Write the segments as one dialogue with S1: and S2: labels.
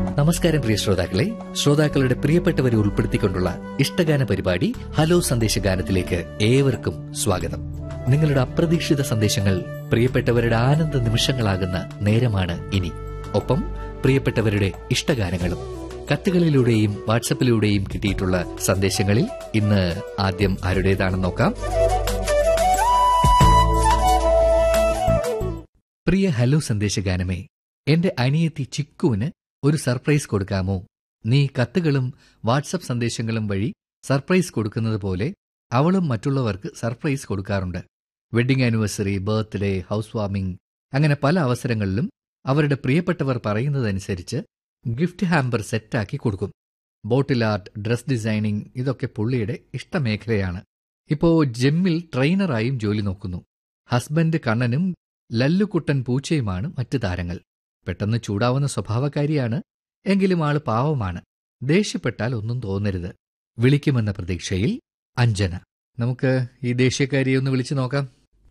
S1: നമസ്കാരം പ്രിയ ശ്രോതാക്കളെ ശ്രോതാക്കളുടെ പ്രിയപ്പെട്ടവരെ ഉൾപ്പെടുത്തിക്കൊണ്ടുള്ള ഇഷ്ടഗാന പരിപാടി ഹലോ സന്ദേശഗാനത്തിലേക്ക് ഏവർക്കും സ്വാഗതം നിങ്ങളുടെ അപ്രതീക്ഷിത സന്ദേശങ്ങൾ പ്രിയപ്പെട്ടവരുടെ ആനന്ദ നിമിഷങ്ങളാകുന്ന നേരമാണ് ഇനി ഒപ്പം പ്രിയപ്പെട്ടവരുടെ ഇഷ്ടഗാനങ്ങളും കത്തുകളിലൂടെയും വാട്സപ്പിലൂടെയും കിട്ടിയിട്ടുള്ള സന്ദേശങ്ങളിൽ ഇന്ന് ആദ്യം ആരുടേതാണെന്ന് നോക്കാം പ്രിയ ഹലോ സന്ദേശഗാനമേ എന്റെ അനിയത്തി ചിക്കുവിന് ഒരു സർപ്രൈസ് കൊടുക്കാമോ നീ കത്തുകളും വാട്സപ്പ് സന്ദേശങ്ങളും വഴി സർപ്രൈസ് കൊടുക്കുന്നത് പോലെ അവളും മറ്റുള്ളവർക്ക് സർപ്രൈസ് കൊടുക്കാറുണ്ട് wedding anniversary birthday house warming അങ്ങനെ പല അവസരങ്ങളിലും അവരുടെ പ്രിയപ്പെട്ടവർ പറയുന്നതനുസരിച്ച് ഗിഫ്റ്റ് ഹാമ്പർ സെറ്റാക്കി കൊടുക്കും ബോട്ടിൽ ആർട്ട് ഡ്രസ് ഡിസൈനിങ് ഇതൊക്കെ പുള്ളിയുടെ ഇഷ്ടമേഖലയാണ് ഇപ്പോ ജെമ്മിൽ ട്രെയിനറായും ജോലി നോക്കുന്നു ഹസ്ബൻഡ് കണ്ണനും ലല്ലുക്കുട്ടൻ പൂച്ചയുമാണ് മറ്റു താരങ്ങൾ പെട്ടെന്ന് ചൂടാവുന്ന സ്വഭാവക്കാരിയാണ് എങ്കിലും ആള് പാവമാണ് ദേഷ്യപ്പെട്ടാൽ ഒന്നും തോന്നരുത് വിളിക്കുമെന്ന പ്രതീക്ഷയിൽ അഞ്ജന നമുക്ക് ഈ ദേഷ്യക്കാരിയെ ഒന്ന് വിളിച്ചു നോക്കാം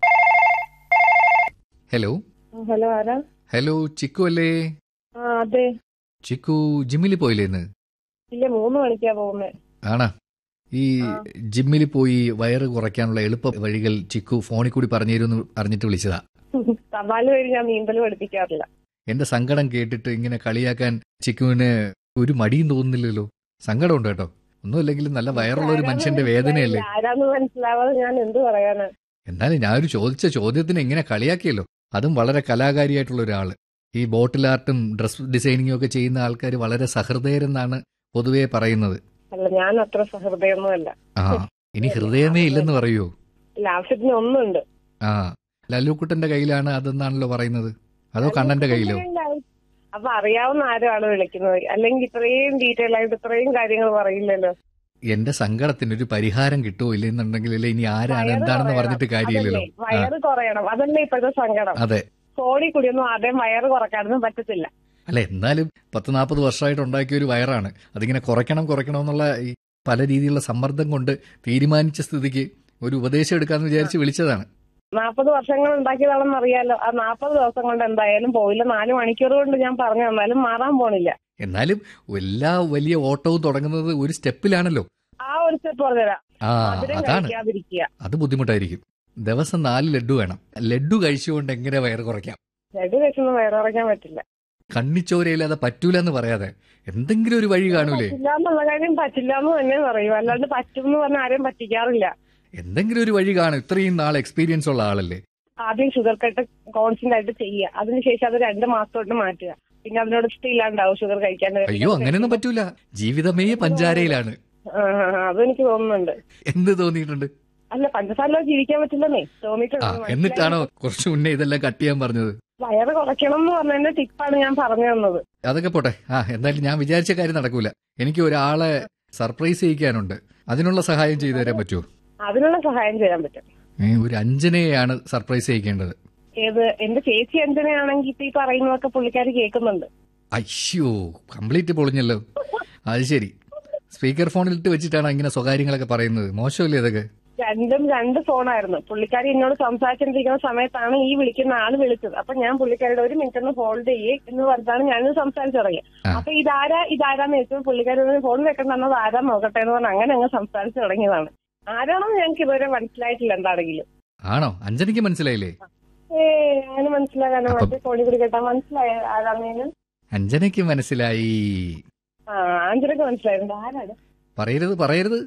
S1: ഹലോ
S2: ഹലോ ആരാ
S1: ഹലോ ചിക്കു അല്ലേ
S2: ആ അതെ
S1: ചിക്കു ജിമ്മിൽ പോയില്ലേ ഇന്ന്
S2: ഇല്ല മൂന്ന് മണിക്കാ പോകുന്നേ
S1: ആണാ ഈ
S2: ആ.
S1: ജിമ്മിൽ പോയി വയറ് കുറയ്ക്കാനുള്ള എളുപ്പ വഴികൾ ചിക്കു ഫോണിൽ കൂടി പറഞ്ഞു തരുമെന്ന് അറിഞ്ഞിട്ട് വിളിച്ചതാ
S2: തപാല് വഴി ഞാൻ നീന്തൽ പഠിപ്പിക്കാറില്ല
S1: എന്റെ സങ്കടം കേട്ടിട്ട് ഇങ്ങനെ കളിയാക്കാൻ ചിക്കുവിന് ഒരു മടിയും തോന്നുന്നില്ലല്ലോ സങ്കടമുണ്ട് കേട്ടോ ഒന്നുമില്ലെങ്കിലും നല്ല വയറുള്ള ഒരു മനുഷ്യന്റെ വേദനയല്ലേ
S2: ആരാന്ന് മനസ്സിലാവാതെ ഞാൻ എന്ത് പറയാനാ
S1: എന്നാലും ഞാനൊരു ചോദിച്ച ചോദ്യത്തിന് ഇങ്ങനെ കളിയാക്കിയല്ലോ അതും വളരെ കലാകാരിയായിട്ടുള്ള ഒരാള് ഈ ബോട്ടിൽ ആർട്ടും ഡ്രസ് ഡിസൈനിങ്ങും ഒക്കെ ചെയ്യുന്ന ആൾക്കാർ വളരെ സഹൃദയരെന്നാണ് പൊതുവേ പറയുന്നത്
S2: അല്ല ഞാൻ അത്ര സഹൃദയൊന്നുമല്ല
S1: ആ ഇനി ഹൃദയമേ ഇല്ലെന്ന് പറയൂ
S2: ഇല്ല ആവശ്യത്തിന് ഒന്നുണ്ട്
S1: ആ ലല്ലുക്കുട്ടന്റെ കയ്യിലാണ് അതെന്നാണല്ലോ പറയുന്നത് അതോ കണ്ണന്റെ കയ്യിലോ
S2: അപ്പൊ അറിയാവുന്ന ആരാണ് വിളിക്കുന്നത് അല്ലെങ്കിൽ ഇത്രയും ഡീറ്റെയിൽ ആയിട്ട് ഇത്രയും കാര്യങ്ങൾ പറയില്ലല്ലോ
S1: എന്റെ സങ്കടത്തിന് ഒരു പരിഹാരം കിട്ടുമോ ഇല്ലെന്നുണ്ടെങ്കിലല്ലേ ഇനി ആരാണ്
S2: വയറ്
S1: എന്താണെന്ന്
S2: കുറയണം.
S1: പറഞ്ഞിട്ട് കാര്യമില്ലല്ലോ
S2: അതല്ലേ, വയറ് കുറയണം അതല്ലേ ഇപ്പോഴത്തെ സങ്കടം
S1: അതെ
S2: കോടി കൂടിയൊന്നും ആദ്യം വയറ് കുറക്കാനൊന്നും പറ്റത്തില്ല
S1: അല്ല എന്നാലും പത്ത് നാൽപ്പത് വർഷമായിട്ട് ഉണ്ടാക്കിയ ഒരു വയറാണ് അതിങ്ങനെ കുറയ്ക്കണം കുറയ്ക്കണം എന്നുള്ള ഈ പല രീതിയിലുള്ള സമ്മർദ്ദം കൊണ്ട് തീരുമാനിച്ച സ്ഥിതിക്ക് ഒരു ഉപദേശം എടുക്കാന്ന് വിചാരിച്ച് വിളിച്ചതാണ്
S2: നാൽപ്പത് വർഷങ്ങൾ ഉണ്ടാക്കിയതാണെന്ന് അറിയാലോ ആ നാൽപ്പത് ദിവസം കൊണ്ട് എന്തായാലും പോയില്ല നാല് മണിക്കൂർ കൊണ്ട് ഞാൻ പറഞ്ഞു തന്നാലും മാറാൻ പോണില്ല
S1: എന്നാലും എല്ലാ വലിയ ഓട്ടവും തുടങ്ങുന്നത് ഒരു സ്റ്റെപ്പിലാണല്ലോ
S2: ആ ഒരു സ്റ്റെപ്പ് പറഞ്ഞുതരാം
S1: ആ
S2: മധുരം
S1: അതാണ്
S2: കഴിക്കാതിരിക്കുക
S1: അത് ബുദ്ധിമുട്ടായിരിക്കും ദിവസം നാല് ലഡു വേണം ലഡു കഴിച്ചുകൊണ്ട് എങ്ങനെ വയറ് കുറയ്ക്കാം
S2: ലഡു കഴിച്ചൊന്നും വയറിറക്കാൻ പറ്റില്ല
S1: കണ്ണിച്ചോരയില്ലാതെ പറ്റൂല എന്ന് പറയാതെ എന്തെങ്കിലും ഒരു വഴി കാണൂലേ
S2: പറ്റില്ല എന്നുള്ള കാര്യം പറ്റില്ല എന്ന് തന്നെ പറയും അല്ലാണ്ട് പറ്റും എന്ന് പറഞ്ഞ ആരെയും പറ്റിക്കാറില്ല
S1: എന്തെങ്കിലും ഒരു വഴി കാണും ഇത്രയും നാൾ എക്സ്പീരിയൻസ് ഉള്ള ആളല്ലേ
S2: ആദ്യം ഷുഗർ കട്ട് കോൺസ്റ്റന്റ് ആയിട്ട് ചെയ്യുക അതിനുശേഷം അത് രണ്ട് മാസത്തോട്ട് മാറ്റുക പിന്നെ അതിനോട് ഇഷ്ടമില്ലാണ്ടാവും ഷുഗർ കഴിക്കാൻ
S1: അയ്യോ അങ്ങനെയൊന്നും പറ്റൂല ജീവിതമേ പഞ്ചാരയിലാണ്
S2: ആ, ആ, ആ, അതെനിക്ക് തോന്നുന്നുണ്ട്
S1: എന്ത് തോന്നിയിട്ടുണ്ട്
S2: അല്ല പഞ്ചസാര ജീവിക്കാൻ പറ്റില്ലെന്നേ
S1: ആ
S2: തോന്നിയിട്ടുണ്ട്
S1: എന്നിട്ടാണോ കുറച്ചു മുന്നേ ഇതെല്ലാം കട്ട് ചെയ്യാൻ പറഞ്ഞത്
S2: വയറ് കുറയ്ക്കണം എന്ന് പറഞ്ഞതിന്റെ ടിപ്പാണ് ഞാൻ പറഞ്ഞു തന്നത്
S1: അതൊക്കെ പോട്ടെ ആ എന്തായാലും ഞാൻ വിചാരിച്ച കാര്യം നടക്കൂല എനിക്ക് ഒരാളെ സർപ്രൈസ് ചെയ്യിക്കാനുണ്ട് അതിനുള്ള സഹായം ചെയ്തു തരാൻ പറ്റുമോ
S2: അതിനുള്ള സഹായം ചെയ്യാൻ പറ്റും
S1: ഏ, ഒരു അഞ്ജനയെയാണ് സർപ്രൈസ് ചെയ്യിക്കേണ്ടത്
S2: ഏത് എന്റെ ചേച്ചി എന്തിനാണെങ്കിൽ ഇപ്പൊ ഈ പറയുന്നതൊക്കെ പുള്ളിക്കാരി കേൾക്കുന്നുണ്ട്
S1: അയ്യോ കംപ്ലീറ്റ് പൊളിഞ്ഞല്ലോ അത് ശരി സ്പീക്കർ ഫോണിലിട്ട് വെച്ചിട്ടാണ് ഇങ്ങനെ സ്വകാര്യങ്ങളൊക്കെ പറയുന്നത് മോശമല്ലേ അതൊക്കെ
S2: രണ്ടും രണ്ട് ഫോണായിരുന്നു പുള്ളിക്കാരി എന്നോട് സംസാരിച്ചിരിക്കുന്ന സമയത്താണ് ഈ വിളിക്കുന്ന ആള് വിളിച്ചത് അപ്പൊ ഞാൻ പുള്ളിക്കാരുടെ ഒരു മിനിറ്റ് ഒന്ന് ഹോൾഡ് ചെയ്യേ എന്ന് പറഞ്ഞാണ് ഞാൻ സംസാരിച്ചു തുടങ്ങി
S1: ആ.
S2: അപ്പൊ ഇതാരാ ഇതാരാന്ന് ചോദിച്ചപ്പോൾ പുള്ളിക്കാരി ഒരു ഫോൺ വെക്കണം എന്നത് ആരാ നോക്കട്ടെ എന്ന് പറഞ്ഞ് അങ്ങനെ അങ്ങ് സംസാരിച്ചു തുടങ്ങിയതാണ് ആരാണെന്ന് ഞങ്ങൾക്ക് ഇതുവരെ മനസ്സിലായിട്ടില്ല എന്താണെങ്കിലും
S1: ആണോ അഞ്ജനയ്ക്ക് മനസ്സിലായില്ലേ
S2: ഏ അങ്ങനെ മനസ്സിലാകാനോ
S1: അപ്പം-
S2: മറ്റേ ഫോണിൽ കൂടി കേട്ടാ മനസ്സിലായ ആരാണെന്ന്
S1: അഞ്ജനയ്ക്ക് മനസ്സിലായി
S2: ആ ആഞ്ചലൊക്കെ മനസ്സിലായിട്ടുണ്ട് ആരാണ്
S1: പറയരുത് പറയരുത്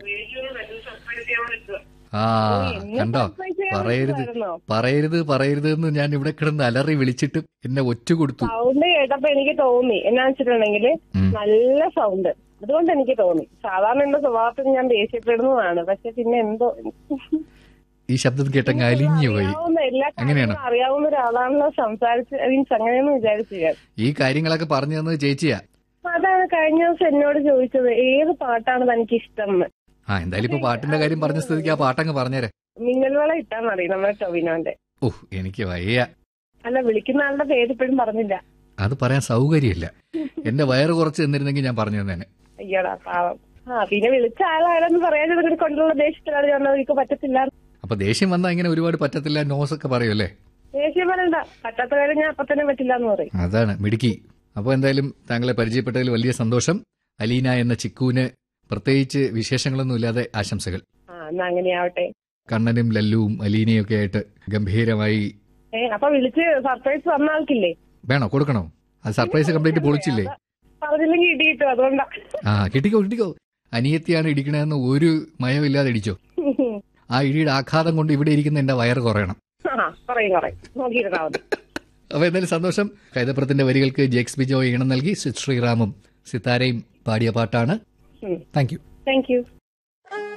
S1: ആ കണ്ടോ പറയരുത് പറയരുത് പറയരുത് എന്ന് ഞാൻ ഇവിടെ കിടന്ന് അലറി വിളിച്ചിട്ട് എന്നെ ഒറ്റ കൊടുത്തു
S2: സൗണ്ട് കേട്ടപ്പോ എനിക്ക് തോന്നി എന്നാ വെച്ചിട്ടുണ്ടെങ്കിൽ
S1: ഉം.
S2: നല്ല സൗണ്ട് അതുകൊണ്ട് എനിക്ക് തോന്നി സാധാരണ എന്റെ സ്വഭാവത്തിൽ ഞാൻ ദേഷ്യപ്പെടുന്നതാണ് പക്ഷെ പിന്നെ എന്തോ
S1: ഈ ശബ്ദം കേട്ടങ്ങ് അലിഞ്ഞു പോയി
S2: അറിയാവുന്ന എല്ലാ
S1: അങ്ങനെയാണോ?
S2: കാര്യങ്ങളും അറിയാവുന്ന ഒരാളാണല്ലോ സംസാരിച്ച് മീൻസ് അങ്ങനെയൊന്നും വിചാരിച്ചു ഞാൻ
S1: ഈ കാര്യങ്ങളൊക്കെ പറഞ്ഞു തന്നത് ചേച്ചിയാ
S2: അതാണ് കഴിഞ്ഞ ദിവസം എന്നോട് ചോദിച്ചത് ഏത് പാട്ടാണ് തനിക്ക് ഇഷ്ടം എന്ന്
S1: ആ എന്തായാലും ഇപ്പൊ പാട്ടിന്റെ കാര്യം പറഞ്ഞ സ്ഥിതിക്ക് ആ പാട്ടങ്ങ് പറഞ്ഞേരെ
S2: മിന്നൽവള ഇട്ടാ മതി നമ്മുടെ ടൊവിനോന്റെ
S1: ഓ എനിക്ക് വയ്യ
S2: അല്ല വിളിക്കുന്ന ആളുടെ പേര് ഇപ്പോഴും പറഞ്ഞില്ല
S1: അത് പറയാൻ സൗകര്യമില്ല എന്റെ വയറ് കുറച്ച് തന്നിരുന്നെങ്കിൽ ഞാൻ പറഞ്ഞു തന്നേനെ
S2: അയ്യടാ പാവം ആ പിന്നെ വിളിച്ച ആളാരെന്ന് പറയാൻ ഇതിനെ കൊണ്ടുള്ള ദേഷ്യത്തിലാണ് ഞാൻ എനിക്ക് പറ്റത്തില്ല
S1: അപ്പൊ ദേഷ്യം വന്നാൽ ഇങ്ങനെ ഒരുപാട് പറ്റത്തില്ല നോസ് ഒക്കെ പറയുമല്ലേ
S2: ദേഷ്യം പറയണ്ട പറ്റാത്ത കാര്യം ഞാൻ അപ്പൊ തന്നെ പറ്റില്ല എന്ന് പറയും
S1: അതാണ് മിടുക്കി അപ്പോൾ എന്തായാലും താങ്കളെ പരിചയപ്പെട്ടതിൽ വലിയ സന്തോഷം അലീന എന്ന ചിക്കുവിന് പ്രത്യേകിച്ച് വിശേഷങ്ങളൊന്നും ഇല്ലാതെ ആശംസകൾ
S2: ആ എന്നാ അങ്ങനെയാവട്ടെ
S1: കണ്ണനും ലല്ലുവും അലീനയും ഒക്കെ ആയിട്ട് ഗംഭീരമായി
S2: ഏ അപ്പൊ വിളിച്ച് സർപ്രൈസ് തന്ന ആൾക്കില്ലേ
S1: വേണോ കൊടുക്കണോ അത് സർപ്രൈസ് കംപ്ലീറ്റ് പൊളിച്ചില്ലേ
S2: പറഞ്ഞില്ലെങ്കിൽ ഇടി കിട്ടും അതുകൊണ്ടാ
S1: ആ കിട്ടിക്കോ കിട്ടിക്കോ അനിയത്തിയാണ് ഇടിക്കണതെന്ന് ഒരു മയമില്ലാതെ ഇടിച്ചോ ആ ഇടിയുടെ ആഘാതം കൊണ്ട് ഇവിടെ ഇരിക്കുന്ന എന്റെ വയറ് കുറയണം
S2: ആ പറയും പറയും നോക്കിയിരുന്നാ മതി
S1: അപ്പൊ എന്തായാലും സന്തോഷം കൈതപ്പുറത്തിന്റെ വരികൾക്ക് ജെക്സ് ബിജോ ഈണം നൽകി ശ്രീറാമും സിത്താരയും പാടിയ പാട്ടാണ്
S2: ഉം.
S1: Thank you
S2: thank you